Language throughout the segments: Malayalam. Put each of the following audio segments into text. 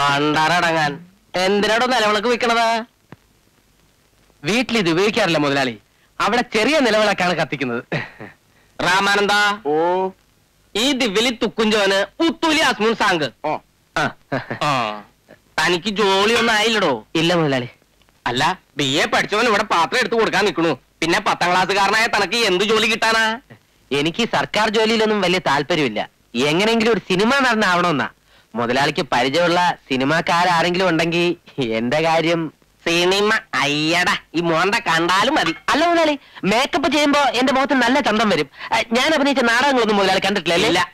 പണ്ടാറടങ്ങാൻ എന്തിനാടോ നിലവിളക്ക് വിൽക്കണത് വീട്ടിൽ ഇത് ഉപയോഗിക്കാറില്ല മുതലാളി അവിടെ ചെറിയ നിലവിളക്കാണ് കത്തിക്കുന്നത് രാമാനന്ദ ഓ ഈ ദിവ്യലി തുക്കുംജോന് ഉത്തൂലി അസ്മുൻ സാങ്ക് ഓ ആ. തനിക്ക് ജോലിയൊന്നും ആയില്ലടോ ഇല്ല മുതലാളി അല്ല ബി എ പഠിച്ചവൻ ഇവിടെ പാത്രം എടുത്തു കൊടുക്കാൻ നിൽക്കണു പിന്നെ പത്താം ക്ലാസ്സുകാരനായ തനക്ക് എന്ത് ജോലി കിട്ടാനാ എനിക്ക് സർക്കാർ ജോലിയിലൊന്നും വലിയ താല്പര്യമില്ല എങ്ങനെയെങ്കിലും ഒരു സിനിമ നടനാവണമെന്നാ മുതലാളിക്ക് പരിചയമുള്ള സിനിമാക്കാരാരെങ്കിലും ഉണ്ടെങ്കിൽ എന്റെ കാര്യം സിനിമ അയ്യടാ ഈ മോണ്ട കണ്ടാലും മതി അല്ല മുതലാളി മേക്കപ്പ് ചെയ്യുമ്പോ എന്റെ മുഖത്ത് നല്ല ചന്തം വരും അഹ് ഞാൻ അഭിനയിച്ച നാടകങ്ങളൊന്നും മുതലാളി കണ്ടിട്ടില്ല അല്ലേ? ഇല്ല.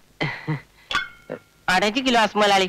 അടച്ച് കിലോ അസ്മലാളി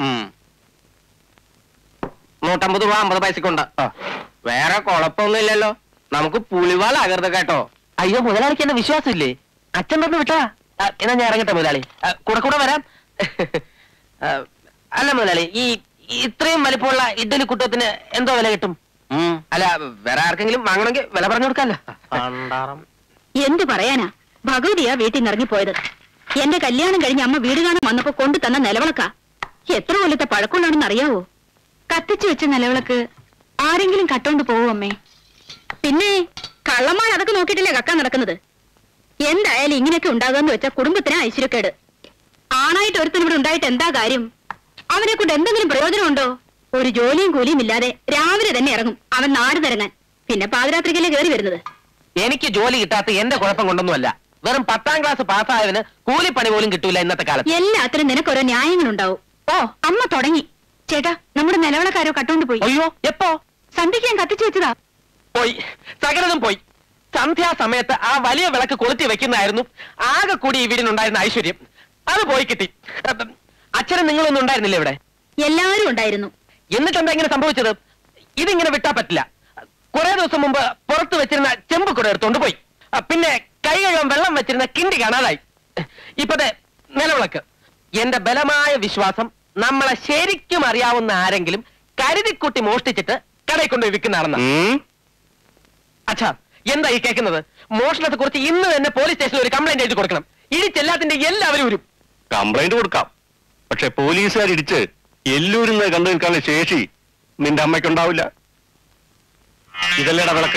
നൂറ്റമ്പത് രൂപ അമ്പത് പൈസക്കുണ്ട് ആ. വേറെ കുഴപ്പമൊന്നും ഇല്ലല്ലോ നമുക്ക് പുളിവാലാകരുത് കേട്ടോ അയ്യോ മുതലാളിക്ക് എന്നെ വിശ്വാസമില്ലേ അച്ഛൻ പറഞ്ഞു വിട്ടാ അഹ് എന്നാ ഞാൻ ഇറങ്ങട്ടെ മുതലാളി അഹ് കൂടെ കൂടെ വരാം അഹ് അല്ല മുതലാളി ഈ ഈ ഇത്രയും വലിപ്പമുള്ള ഇഡ്ഡലി കുട്ടത്തിന് എന്തോ വില കിട്ടും അല്ല വേറെ ആർക്കെങ്കിലും വാങ്ങണമെങ്കിൽ വില പറഞ്ഞു കൊടുക്കാമല്ലോ പണ്ടാറം എന്ത് പറയാനാ ഭഗവതിയാ വീട്ടിൽ നിന്ന് ഇറങ്ങിപ്പോയത് എന്റെ കല്യാണം കഴിഞ്ഞ് അമ്മ വീട് കാണാൻ വന്നപ്പോ കൊണ്ടു തന്ന നിലവിളക്ക എത്ര കൊല്ലത്തെ പഴക്കമുള്ളതാണെന്ന് അറിയാവോ കത്തിച്ചു വെച്ച നിലവിളക്ക് ആരെങ്കിലും കട്ടോണ്ട് പോവോ അമ്മേ പിന്നെ കള്ളന്മാർ അതൊക്കെ നോക്കിയിട്ടില്ലേ കക്കാൻ നടക്കുന്നത് എന്തായാലും ഇങ്ങനെയൊക്കെ ഉണ്ടാകുമെന്ന് വെച്ചാൽ കുടുംബത്തിന് ഐശ്വര്യക്കേട് ആണായിട്ട് ഒരുത്തൻ ഇവിടെ ഉണ്ടായിട്ട് എന്താ കാര്യം അവനെ കൊണ്ട് എന്തെങ്കിലും പ്രയോജനമുണ്ടോ ഒരു ജോലിയും കൂലിയും ഇല്ലാതെ രാവിലെ തന്നെ ഇറങ്ങും അവൻ നാട് നിരങ്ങാൻ പിന്നെ പാതിരാത്രിക്കല്ലേ കയറി വരുന്നത് എനിക്ക് ജോലി കിട്ടാത്ത എന്റെ കുഴപ്പം കൊണ്ടൊന്നുമല്ല വെറും പത്താം ക്ലാസ് പാസ്സായവന് കൂലിപ്പണി പോലും കിട്ടൂല ഇന്നത്തെ കാലത്ത് എല്ലാത്തിനും നിനക്ക് ഓരോ ന്യായങ്ങളുണ്ടാവും ഓ അമ്മ തുടങ്ങി ചേട്ടാ നമ്മുടെ നിലവിളക്കാരോ കട്ടോണ്ട് പോയി അയ്യോ എപ്പോ സന്ധ്യയ്ക്ക് ഞാൻ കത്തിച്ചു വെച്ചതാ പോയി സകലതും പോയി സന്ധ്യാസമയത്ത് ആ വലിയ വിളക്ക് കൊളുത്തി വെക്കുന്നതായിരുന്നു ആകെ കൂടി ഈ വീടിനുണ്ടായിരുന്ന ഐശ്വര്യം അത് പോയി കിട്ടി അപ്പം, അച്ഛനും നിങ്ങളൊന്നും ഉണ്ടായിരുന്നില്ല ഇവിടെ എല്ലാവരും ഉണ്ടായിരുന്നു എന്നിട്ട് എന്താ ഇങ്ങനെ സംഭവിച്ചത് ഇതിങ്ങനെ വിട്ടാ പറ്റില്ല കുറെ ദിവസം മുമ്പ് പുറത്ത് വെച്ചിരുന്ന ചെമ്പ് കൂടെ എടുത്തോണ്ട് പോയി ആ, പിന്നെ കൈ കഴുകാൻ വെള്ളം വെച്ചിരുന്ന കിണ്ടി കാണാതായി ഇപ്പതെ നിലവിളക്ക് എന്റെ ബലമായ വിശ്വാസം നമ്മളെ ശരിക്കും അറിയാവുന്ന ആരെങ്കിലും കരുതിക്കുട്ടി മോഷ്ടിച്ചിട്ട് കടയിൽ കൊണ്ടുപോയി വിൽക്കുന്നതാണെന്ന് അച്ഛാ എന്താ ഈ കേൾക്കുന്നത് മോഷണത്തെ കുറിച്ച് ഇന്ന് തന്നെ പോലീസ് സ്റ്റേഷനിൽ ഒരു കംപ്ലൈന്റ് എഴുതി കൊടുക്കണം ഇടിച്ചെല്ലാത്തിന്റെ എല്ലാവരും ഒരു കംപ്ലൈന്റ് കൊടുക്കാം പക്ഷെ പോലീസുകാർ ഇടിച്ച് എല്ലൂരിന്ന് കണ്ടു നിൽക്കാനുള്ള ശേഷി നിന്റെ അമ്മയ്ക്കുണ്ടാവില്ല ഇതല്ലേടാ വിളക്ക്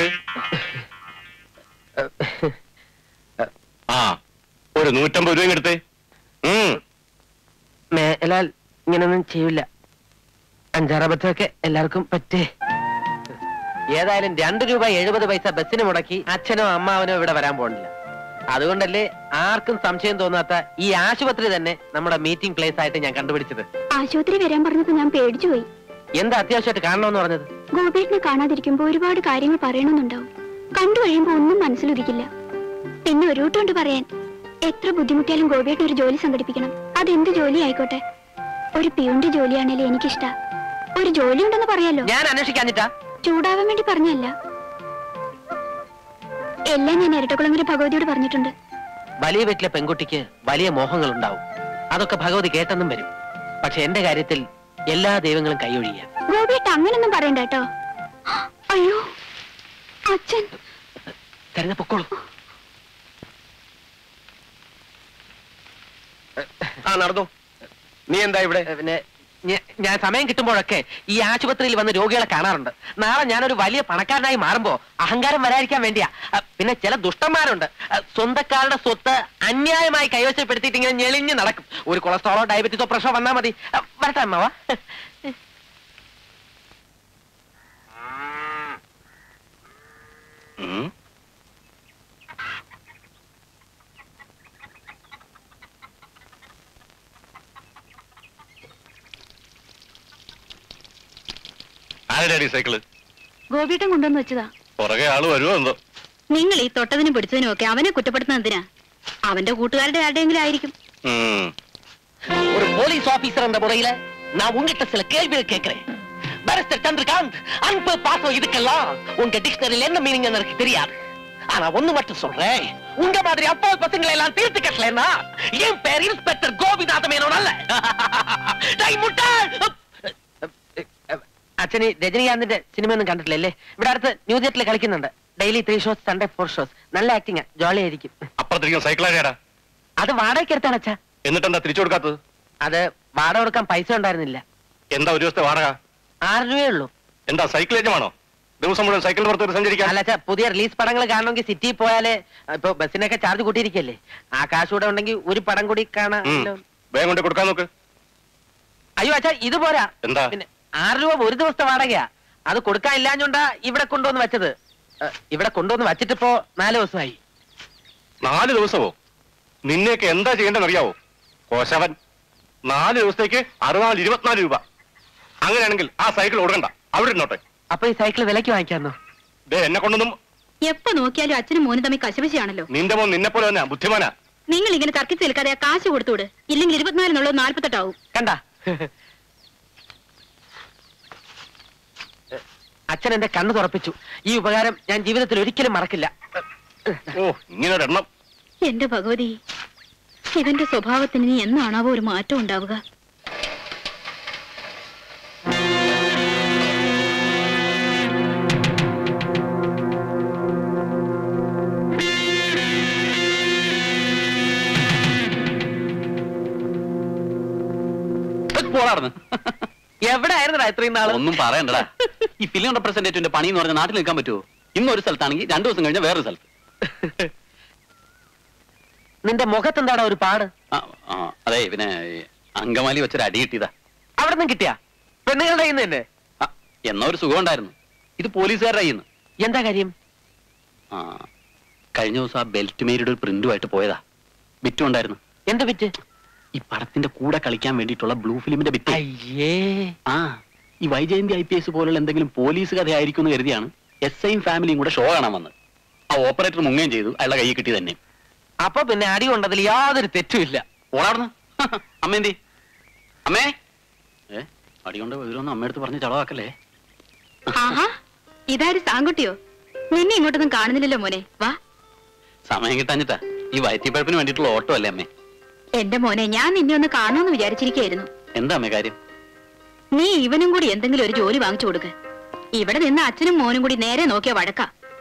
ആ ഒരു നൂറ്റമ്പത് രൂപയും എടുത്തേ ഉം. മേലാൽ ഇങ്ങനൊന്നും ചെയ്യില്ല അഞ്ചാറബദ്ധമൊക്കെ എല്ലാവർക്കും പറ്റേ ഏതായാലും രണ്ട് രൂപ എഴുപത് പൈസ ബസ്സിന് മുടക്കി അച്ഛനോ അമ്മാവനോ ഇവിടെ വരാൻ പോണില്ല അതുകൊണ്ടല്ലേ ആർക്കും സംശയം തോന്നാത്ത ഈ ആശുപത്രി തന്നെ നമ്മുടെ മീറ്റിംഗ് പ്ലേസ് ആയിട്ട് ഞാൻ കണ്ടുപിടിച്ചത് ആശുപത്രി വരാൻ പറഞ്ഞപ്പോ ഞാൻ പേടിച്ചു പോയി എന്താ അത്യാവശ്യമായിട്ട് കാണണമെന്ന് പറഞ്ഞത് ഗോപേട്ടിനെ കാണാതിരിക്കുമ്പോ ഒരുപാട് കാര്യങ്ങൾ പറയണമെന്നുണ്ടാവും കണ്ടു കഴിയുമ്പോ ഒന്നും മനസ്സിലുദിക്കില്ല പിന്നെ ഒരു കൂട്ടുണ്ട് പറയാൻ എത്ര ബുദ്ധിമുട്ടിയാലും ഗോപേട്ടൻ ഒരു ജോലി സംഘടിപ്പിക്കണം അതെന്ത് ജോലി ആയിക്കോട്ടെ ഒരു പിയുന്റെ ജോലിയാണേലും എനിക്കിഷ്ട ഒരു ജോലി ഉണ്ടെന്ന് പറയാലോ ഞാൻ അന്വേഷിക്കാഞ്ഞിട്ടാ ചൂടാവാൻ വേണ്ടി പറഞ്ഞല്ല എല്ലാം ഞാൻ ഇരട്ടക്കുളങ്ങര ഭഗവതിയോട് പറഞ്ഞിട്ടുണ്ട് വലിയ വീട്ടിലെ പെൺകുട്ടിക്ക് വലിയ മോഹങ്ങൾ ഉണ്ടാവും അതൊക്കെ ഭഗവതി കേട്ടെന്നും വരും പക്ഷെ എന്റെ കാര്യത്തിൽ എല്ലാ ദൈവങ്ങളും കൈയൊഴിയ ഗോപിയേട്ട അങ്ങനൊന്നും പറയണ്ട കേട്ടോ അയ്യോ അച്ഛൻ കരുത പൊക്കോളൂ ആ നടന്നു നീ എന്താ ഇവിടെ ഏ, പിന്നെ ഞ- ഞാൻ സമയം കിട്ടുമ്പോഴൊക്കെ ഈ ആശുപത്രിയിൽ വന്ന് രോഗികളെ കാണാറുണ്ട് നാളെ ഞാനൊരു വലിയ പണക്കാരനായി മാറുമ്പോ അഹങ്കാരം വരാതിരിക്കാൻ വേണ്ടിയാ അ, പിന്നെ ചില ദുഷ്ടന്മാരുണ്ട് അ, സ്വന്തക്കാരുടെ സ്വത്ത് അന്യായമായി കൈവശപ്പെടുത്തിയിട്ട് ഇങ്ങനെ ഞെളിഞ്ഞ് നടക്കും ഒരു കൊളസ്ട്രോളോ ഡയബറ്റീസോ പ്രഷറോ വന്നാ മതി അ, വരട്ടെ അമ്മാവാ ഉം. ആരുടെ സൈക്കിള് ഗോപിയേട്ടൻ കൊണ്ടുവന്ന് വെച്ചതാ പുറകെ ആള് വരുമോ എന്തോ നിങ്ങൾ ഈ തൊട്ടതിനും പിടിച്ചതിനും ഒക്കെ അവനെ കുറ്റപ്പെടുത്തുന്നത് എന്തിനാ അവന്റെ കൂട്ടുകാരുടെ ആരുടെയെങ്കിലും ആയിരിക്കും ഉം. ஒரு போலீஸ் ஆபீசர் என்ற முறையில நான் உங்ககிட்ட சில கேள்விகள் கேட்கிறேன் பாரிஸ்டர் சந்திரகாந்த் அன்பு பாசம் இதுக்கெல்லாம் உங்க டிக்ஷனரியில் என்ன மீனிங் எனக்கு தெரியாது ஆனா ஒண்ணு மட்டும் சொல்றேன் உங்க மாதிரி அப்பா பசங்களை எல்லாம் தீர்த்து கட்டலன்னா என் பேர் இன்ஸ்பெக்டர் கோபிநாத மேனோன் அல்ல டேய் முட்டாள் അച്ഛന് രജനീകാന്തിന്റെ സിനിമയൊന്നും കണ്ടിട്ടില്ലല്ലേ ഇവിടെ അടുത്ത് ന്യൂ തിയേറ്ററിൽ കളിക്കുന്നുണ്ട് daily three shows Sunday four shows നല്ല ആക്ടിങ് ജോളി ആയിരിക്കും അപ്പുറത്തിരിക്കുന്ന സൈക്കിളാടിയാടാ അത് വാടകയ്ക്ക് എടുത്താണ് അച്ഛാ എന്നിട്ടെന്താ തിരിച്ചു കൊടുക്കാത്തത് അത് വാടക കൊടുക്കാൻ പൈസ ഉണ്ടായിരുന്നില്ല എന്താ ഒരു ദിവസത്തെ വാടക ആറ് രൂപയേ ഉള്ളൂ എന്താ സൈക്കിൾ യജമാണോ ദിവസം മുഴുവൻ സൈക്കിൾ പുറത്ത് സഞ്ചരിക്കാൻ അല്ല അച്ഛാ പുതിയ റിലീസ് പടങ്ങൾ കാണണമെങ്കിൽ സിറ്റിയിൽ പോയാല് ഇപ്പൊ ബസ്സിനൊക്കെ ചാർജ് കൂട്ടിയിരിക്കല്ലേ ആ കാശ് കൂടെ ഉണ്ടെങ്കിൽ ഒരു പടം കൂടി കാണാം ഉം. വേഗം കൊണ്ട് കൊടുക്കാൻ നോക്ക് അയ്യോ അച്ഛാ ഇത് പോരാ എന്താ? പിന്നെ ആറ് രൂപ ഒരു ദിവസത്തെ വാടകയാ അത് കൊടുക്കാൻ ഇല്ലാഞ്ഞോണ്ടാ ഇവിടെ കൊണ്ടുവന്ന് വെച്ചത് ഏ, ഇവിടെ കൊണ്ടുവന്ന് വച്ചിട്ടിപ്പോ നാല് ദിവസമായി നാല് ദിവസമോ നിന്നെയൊക്കെ എന്താ ചെയ്യേണ്ടതെന്ന് അറിയാവോ കോശവൻ നാല് ദിവസത്തേക്ക് അറുപത് ഇരുപത്തിനാല് രൂപ അങ്ങനെയാണെങ്കിൽ ആ സൈക്കിൾ കൊടുക്കണ്ട അവിടെ ഇരുന്നോട്ടെ അപ്പൊ ഈ സൈക്കിൾ വിലക്ക് വാങ്ങിക്കാന്നോ ദേ എന്നെ കൊണ്ടൊന്നും എപ്പോ നോക്കിയാലും അച്ഛനും മോനും തമ്മിൽ കശപിശയാണല്ലോ നിന്റെ മോൻ നിന്നെ പോലെ തന്നെ ബുദ്ധിമാനാ നിങ്ങൾ ഇങ്ങനെ തർക്കിച്ച് നിൽക്കാതെ ആ കാശ് കൊടുത്തുവിട് ഇല്ലെങ്കിൽ ഇരുപത്തിനാലിനുള്ളത് നാല്പത്തെട്ടാവും കണ്ട അച്ഛൻ എന്റെ കണ്ണു തുറപ്പിച്ചു ഈ ഉപകാരം ഞാൻ ജീവിതത്തിൽ ഒരിക്കലും മറക്കില്ല ഓ ഇങ്ങനെ ഒരെണ്ണം എന്റെ ഭഗവതി ഇവന്റെ സ്വഭാവത്തിന് ഇനി എന്നാണാവോ ഒരു മാറ്റം ഉണ്ടാവുക പോളാർന്ന് എവിടെ ആയിരുന്നടാ ഇത്രയും നാള് ഒന്നും പറയണ്ടടാ ഈ ഫിലിം റെപ്രസെന്റേറ്റീവിന്റെ പണി എന്ന് പറഞ്ഞാൽ നാട്ടിൽ നിൽക്കാൻ പറ്റുമോ ഇന്ന് ഒരു സ്ഥലത്താണെങ്കിൽ രണ്ടു ദിവസം കഴിഞ്ഞാൽ വേറൊരു സ്ഥലത്ത് നിന്റെ മുഖത്തെന്താടാ ഒരു പാട് ആ, ആ, അതെ പിന്നെ ഈ അങ്കമാലി വെച്ചൊരു അടി കിട്ടിയതാ അവിടെ നിന്ന് കിട്ടിയാ പെണ്ണുങ്ങളുടെ കയ്യിൽ നിന്ന് തന്നെ ആ, എന്നാ ഒരു സുഖം ഉണ്ടായിരുന്നു ഇത് പോലീസുകാരുടെ കയ്യിൽ നിന്ന് എന്താ കാര്യം ആ കഴിഞ്ഞ ദിവസം ആ ബെൽറ്റ് മേരിയുടെ ഒരു പ്രിന്റുമായിട്ട് പോയതാ ബിറ്റും ഉണ്ടായിരുന്നു എന്താ പറ്റ് ഈ പടത്തിന്റെ കൂടെ കളിക്കാൻ വേണ്ടിയിട്ടുള്ള ബ്ലൂ ഫിലിമിന്റെ ബിറ്റ് അയ്യേ ആ ഈ വൈജയന്തി ഐ പി എസ് പോലുള്ള എന്തെങ്കിലും പോലീസ് കഥയായിരിക്കും എന്ന് കരുതിയാണ് എസ് ഐയും ഫാമിലിയും കൂടെ ഷോ കാണാൻ വന്നത് ആ ഓപ്പറേറ്റർ മുങ്ങുകയും ചെയ്തു അയാളുടെ കൈ കിട്ടി തന്നെ അപ്പൊ പിന്നെ അടി കൊണ്ടതിൽ യാതൊരു തെറ്റുമില്ല ഓടാവിടുന്ന് അമ്മ എന്തി അമ്മേ ഏ അടി കൊണ്ട് വിവരമൊന്നും അമ്മയടുത്ത് പറഞ്ഞ് ചളവാക്കല്ലേ ആഹാ ഇതാര് സാങ്കുട്ടിയോ നിന്നെ ഇങ്ങോട്ടൊന്നും കാണുന്നില്ലല്ലോ മോനെ വാ സമയം കിട്ടാഞ്ഞിട്ടാ ഈ വയറ്റിപ്പഴപ്പിന് വേണ്ടിയിട്ടുള്ള ഓട്ടോ അല്ലേ അമ്മേ എന്റെ മോനെ ഞാൻ നിന്നെ ഒന്ന് കാണുമെന്ന് വിചാരിച്ചിരിക്കുകയായിരുന്നു എന്താ അമ്മേ കാര്യം നീ ഇവനും കൂടി എന്തെങ്കിലും ഒരു ജോലി വാങ്ങിച്ചു കൊടുക്ക് ഇവിടെ നിന്ന് അച്ഛനും മോനും കൂടി നേരെ നോക്കിയ വഴക്ക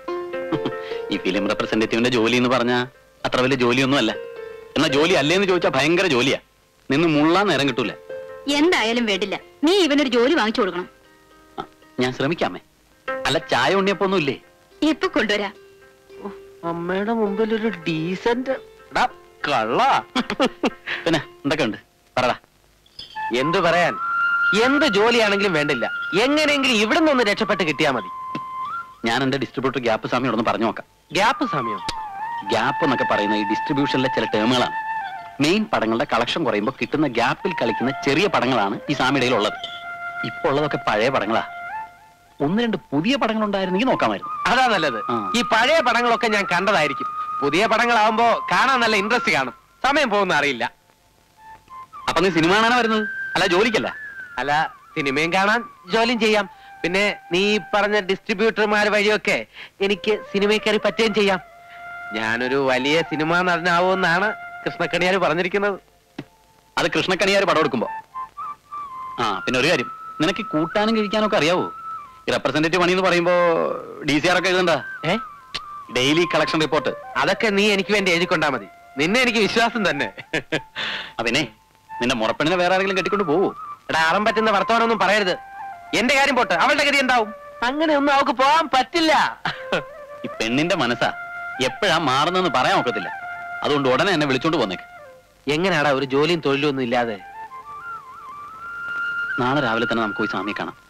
ഈ ഫിലിം റെപ്രസെന്റേറ്റീവിന്റെ ജോലി എന്ന് പറഞ്ഞാ അത്ര വലിയ ജോലിയൊന്നും അല്ല എന്നാ ജോലി അല്ലേന്ന് ചോദിച്ചാൽ ഭയങ്കര ജോലിയാ നിന്ന് മുള്ളാൻ നേരം കിട്ടൂല എന്തായാലും വേണ്ടില്ല നീ ഇവനൊരു ജോലി വാങ്ങിച്ചു കൊടുക്കണം ആ, ഞാൻ ശ്രമിക്കാമേ അല്ല ചായ ഉണ്ണിയപ്പൊന്നും ഇല്ലേ എപ്പൊ കൊണ്ടുവരാ അമ്മയുടെ മുമ്പിൽ ഒരു ഡീസന്റ് കള്ള പിന്നെ എന്തൊക്കെ ഉണ്ട് പറടാ എന്തു പറയാൻ എന്ത് ജോലിയാണെങ്കിലും വേണ്ടില്ല എങ്ങനെയെങ്കിലും ഇവിടെ നിന്ന് രക്ഷപ്പെട്ട് കിട്ടിയാ മതി ഞാൻ എന്റെ ഡിസ്ട്രിബ്യൂട്ടർ ഗ്യാപ്പ് സ്വാമിയോടൊന്ന് പറഞ്ഞു നോക്കാം ഗ്യാപ്പ് സമയം ഗ്യാപ്പ് എന്നൊക്കെ പറയുന്ന ഈ ഡിസ്ട്രിബ്യൂഷനിലെ ചില ടേമുകളാണ് മെയിൻ പടങ്ങളുടെ കളക്ഷൻ കുറയുമ്പോൾ കിട്ടുന്ന ഗ്യാപ്പിൽ കളിക്കുന്ന ചെറിയ പടങ്ങളാണ് ഈ സാമിടയിൽ ഉള്ളത് ഇപ്പോൾ ഉള്ളതൊക്കെ പഴയ പടങ്ങളാ ഒന്ന് രണ്ട് പുതിയ പടങ്ങൾ ഉണ്ടായിരുന്നെങ്കിൽ നോക്കാമായിരുന്നു അതാ നല്ലത് ആ. ഈ പഴയ പടങ്ങളൊക്കെ ഞാൻ കണ്ടതായിരിക്കും പുതിയ പടങ്ങളാവുമ്പോ കാണാൻ നല്ല ഇൻട്രസ്റ്റ് കാണും സമയം പോകുന്ന അറിയില്ല അപ്പൊ നീ സിനിമ കാണാനാ വരുന്നത് അല്ല ജോലിക്കല്ല അല്ല സിനിമയും കാണാൻ ജോലിയും ചെയ്യാം പിന്നെ നീ ഈ പറഞ്ഞ ഡിസ്ട്രിബ്യൂട്ടർമാർ വഴിയൊക്കെ എനിക്ക് സിനിമയിൽ കയറി പറ്റുകയും ചെയ്യാം ഞാനൊരു വലിയ സിനിമാ നടനാവുമെന്നാണ് കൃഷ്ണക്കണിയാർ പറഞ്ഞിരിക്കുന്നത് അത് കൃഷ്ണക്കണിയാർ പടം എടുക്കുമ്പോ ആ പിന്നെ ഒരു കാര്യം നിനക്ക് ഈ കൂട്ടാനും കഴിക്കാനും ഒക്കെ അറിയാവോ ഈ റെപ്രസെന്റേറ്റീവ് പണി എന്ന് പറയുമ്പോ ഡി സി ആർ ഒക്കെ എഴുതണ്ട ഏ ഡെയിലി കളക്ഷൻ റിപ്പോർട്ട് അതൊക്കെ നീ എനിക്ക് വേണ്ടി എഴുതിക്കൊണ്ടാ മതി നിന്നെ എനിക്ക് വിശ്വാസം തന്നെ പിന്നെ നിന്റെ മുറപ്പെണ്ണിനെ വേറെ ആരെങ്കിലും കെട്ടിക്കൊണ്ട് പോവോ എടാ അറം പറ്റുന്ന വർത്തമാനമൊന്നും പറയരുത് എന്റെ കാര്യം പോട്ടെ അവളുടെ ഗതി എന്താവും അങ്ങനെ ഒന്നും അവൾക്ക് പോകാൻ പറ്റില്ല ഈ പെണ്ണിന്റെ മനസ്സാ എപ്പോഴാ മാറുന്നെന്ന് പറയാൻ ഒക്കത്തില്ല അതുകൊണ്ട് ഉടനെ എന്നെ വിളിച്ചോണ്ട് പോന്നേക്ക് എങ്ങനെയാടാ ഒരു ജോലിയും തൊഴിലും ഒന്നും ഇല്ലാതെ നാളെ രാവിലെ തന്നെ നമുക്ക് പോയി സ്വാമിയെ കാണാം